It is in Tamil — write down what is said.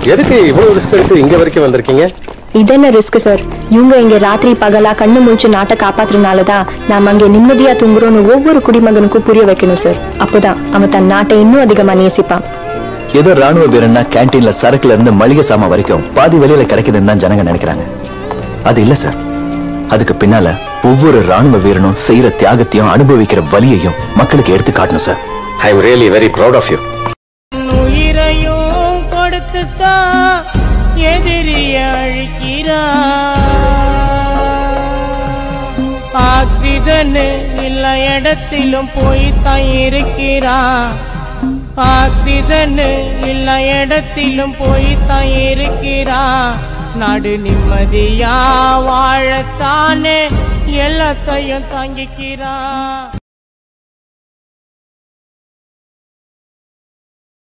எதுக்கு இவ்வளவு ரிஸ்க் எடுத்து இங்க வரைக்கும் வந்திருக்கீங்க இது என்ன ரிஸ்க் சார் இவங்க இங்க ராத்திரி பகலா கண்ணு முழிச்சு நாட்டை காப்பாத்துறதுனாலதான் நாம அங்க நிம்மதியா தூங்குறோம்னு ஒவ்வொரு குடிமகனுக்கும் புரிய வைக்கணும் சார் அப்போதான் அவன் தன் நாட்டை இன்னும் அதிகமா நேசிப்பான் ஏதோ ராணுவ வீரன்னா கேன்டீன்ல சரக்குல இருந்து மளிகை சாமான் வரைக்கும் பாதி வெளியில கிடைக்குதுன்னு தான் ஜனங்க நினைக்கிறாங்க அது இல்ல சார் அதுக்கு பின்னால ஒவ்வொரு ராணுவ வீரனும் செய்யற தியாகத்தையும் அனுபவிக்கிற வலியையும் மக்களுக்கு எடுத்து காட்டணும் sir I am really very proud of you உயிரையும் கொடுத்துத்தான் எதிரிய அழிக்கிறா ஆக்சிஜன் இல்ல இடத்திலும் போய் தான் இருக்கிறா ஆக்சிஜன் இல்ல இடத்திலும் போய் தான் இருக்கிறா நாடு நிம்மதியா வாழத்தானே எல்லாத்தையும் தாங்கிக்கிறா